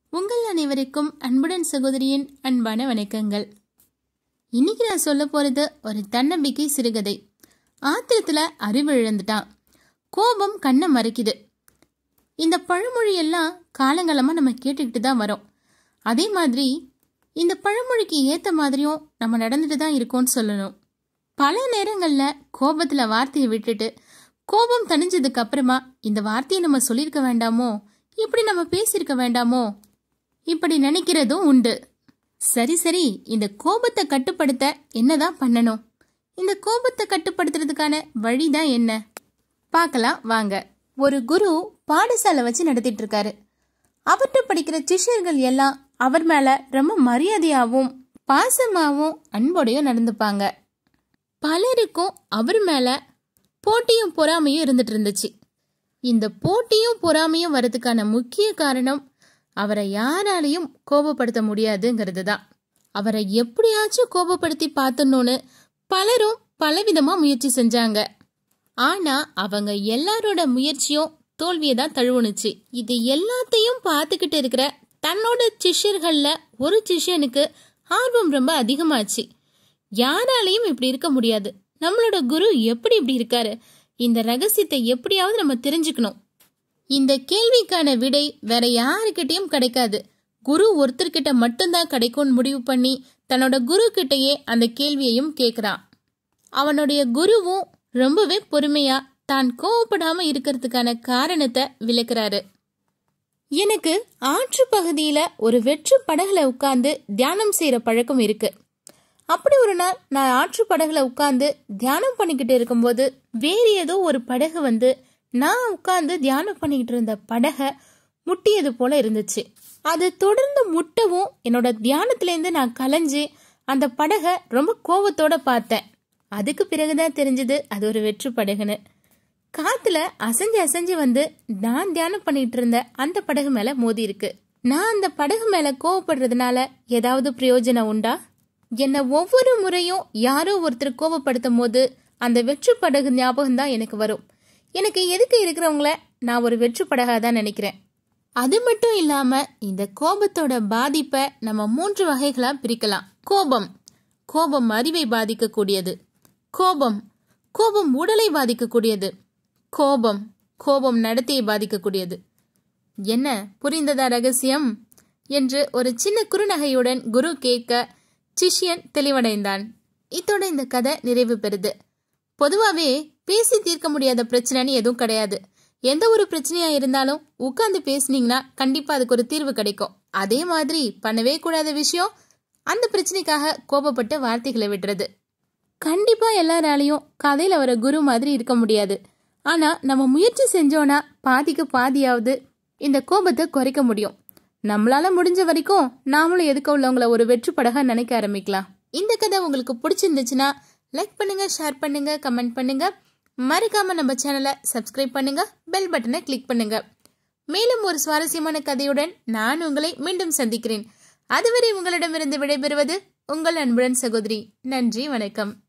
உங்கள் அனைவருக்கும் அன்புடன் சகோதரியின் அன்பான வணக்கங்கள் இன்னைக்கு நான் சொல்ல போறது ஒரு தன்னம்பிக்கை சிறுகதை ஆத்திரத்துல அறிவு இழந்துட்டான் கோபம் கண்ணை மறைக்குது இந்த பழமொழி எல்லாம் காலங்காலமா நம்ம கேட்டுக்கிட்டு தான் வரோம் அதே மாதிரி இந்த பழமொழிக்கு ஏத்த மாதிரியும் நம்ம நடந்துட்டு தான் இருக்கோம்னு சொல்லணும் பல நேரங்கள்ல கோபத்துல வார்த்தையை விட்டுட்டு கோபம் தணிஞ்சதுக்கு அப்புறமா இந்த வார்த்தையை நம்ம சொல்லியிருக்க வேண்டாமோ இப்படி நம்ம பேசியிருக்க வேண்டாமோ இப்படி நினைக்கிறதும் உண்டு சரி சரி இந்த கோபத்தை கட்டுப்படுத்த என்னதான் பண்ணணும் இந்த கோபத்தை கட்டுப்படுத்துறதுக்கான வழிதான் என்ன பார்க்கலாம் வாங்க ஒரு குரு பாடசாலை வச்சு நடத்திட்டு இருக்காரு அவர்கிட்ட படிக்கிற சிஷ்யர்கள் எல்லாம் அவர் மேல ரொம்ப மரியாதையாவும் பாசமாவும் அன்போடையும் நடந்துப்பாங்க பலருக்கும் அவர் மேல போட்டியும் பொறாமையும் இருந்துட்டு இருந்துச்சு இந்த போட்டியும் பொறாமையும் வரதுக்கான முக்கிய காரணம் அவரை யாராலையும் கோபப்படுத்த முடியாதுங்கிறது தான் அவரை எப்படியாச்சும் கோபப்படுத்தி பார்த்தணும்னு பலரும் பலவிதமா முயற்சி செஞ்சாங்க ஆனா அவங்க எல்லாரோட முயற்சியும் தோல்வியை தான் தழுவுனுச்சு இது எல்லாத்தையும் பார்த்துக்கிட்டு இருக்கிற தன்னோட சிஷ்யர்கள்ல ஒரு சிஷ்யனுக்கு ஆர்வம் ரொம்ப அதிகமாச்சு யாராலையும் இப்படி இருக்க முடியாது நம்மளோட குரு எப்படி இப்படி இருக்காரு இந்த ரகசியத்தை எப்படியாவது நம்ம தெரிஞ்சுக்கணும் இந்த கேள்விக்கான விடை வேற யாருக்கிட்டையும் கிடைக்காது குரு ஒருத்தர்கிட்ட மட்டும்தான் கிடைக்கும்னு முடிவு பண்ணி தன்னோட குரு கிட்டயே அந்த கேள்வியையும் கேக்குறான் அவனுடைய குருவும் ரொம்பவே பொறுமையா தான் கோவப்படாம இருக்கிறதுக்கான காரணத்தை விளக்குறாரு எனக்கு ஆற்று பகுதியில ஒரு வெற்று படகுல உட்கார்ந்து தியானம் செய்யற பழக்கம் இருக்கு அப்படி ஒரு நாள் நான் ஆற்று படகுல உட்கார்ந்து தியானம் பண்ணிக்கிட்டு இருக்கும்போது வேறு ஏதோ ஒரு படகு வந்து நான் உட்கார்ந்து தியானம் பண்ணிக்கிட்டு இருந்த படக முட்டியது போல இருந்துச்சு அது தொடர்ந்து முட்டவும் என்னோட தியானத்திலேருந்து நான் கலைஞ்சு அந்த படகை ரொம்ப கோவத்தோட பார்த்தேன் அதுக்கு பிறகுதான் தெரிஞ்சது அது ஒரு வெற்று படகுன்னு காத்துல அசைஞ்சு அசைஞ்சு வந்து நான் தியானம் பண்ணிட்டு இருந்த அந்த படகு மேல மோதி இருக்கு நான் அந்த படகு மேல கோவப்படுறதுனால ஏதாவது பிரயோஜனம் உண்டா என்ன ஒவ்வொரு முறையும் யாரோ ஒருத்தர் கோவப்படுத்தும் போது அந்த வெற்று படகு ஞாபகம் தான் எனக்கு வரும் எனக்கு எதுக்கு இருக்கிறவங்கள நான் ஒரு வெற்று படகா தான் நினைக்கிறேன் அது மட்டும் இல்லாம இந்த கோபத்தோட பாதிப்பை நம்ம மூன்று வகைகளா பிரிக்கலாம் கோபம் கோபம் அறிவை பாதிக்கக்கூடியது கோபம் கோபம் உடலை பாதிக்கக்கூடியது கோபம் கோபம் நடத்தையை பாதிக்கக்கூடியது என்ன புரிந்ததா ரகசியம் என்று ஒரு சின்ன குறுநகையுடன் குரு கேட்க சிஷ்யன் தெளிவடைந்தான் இத்தோட இந்த கதை நிறைவு பெறுது பொதுவாவே பேசி தீர்க்க முடியாத பிரச்சனைன்னு எதுவும் கிடையாது எந்த ஒரு பிரச்சனையா இருந்தாலும் உட்கார்ந்து பேசுனீங்கன்னா கண்டிப்பா அதுக்கு ஒரு தீர்வு கிடைக்கும் அதே மாதிரி பண்ணவே கூடாத விஷயம் அந்த பிரச்சனைக்காக கோபப்பட்டு வார்த்தைகளை விடுறது கண்டிப்பா எல்லாராலையும் கதையில வர குரு மாதிரி இருக்க முடியாது ஆனா நம்ம முயற்சி செஞ்சோம்னா பாதிக்கு பாதியாவது இந்த கோபத்தை குறைக்க முடியும் நம்மளால முடிஞ்ச வரைக்கும் நாமளும் எதுக்க உள்ளவங்கள ஒரு வெற்று படகா நினைக்க ஆரம்பிக்கலாம் இந்த கதை உங்களுக்கு பிடிச்சிருந்துச்சுன்னா லைக் பண்ணுங்க ஷேர் பண்ணுங்க கமெண்ட் பண்ணுங்க மறக்காம நம்ம சேனலை சப்ஸ்கிரைப் பண்ணுங்க பெல் பட்டனை கிளிக் பண்ணுங்க மேலும் ஒரு சுவாரஸ்யமான கதையுடன் நான் உங்களை மீண்டும் சந்திக்கிறேன் அதுவரை உங்களிடமிருந்து விடைபெறுவது உங்கள் அன்புடன் சகோதரி நன்றி வணக்கம்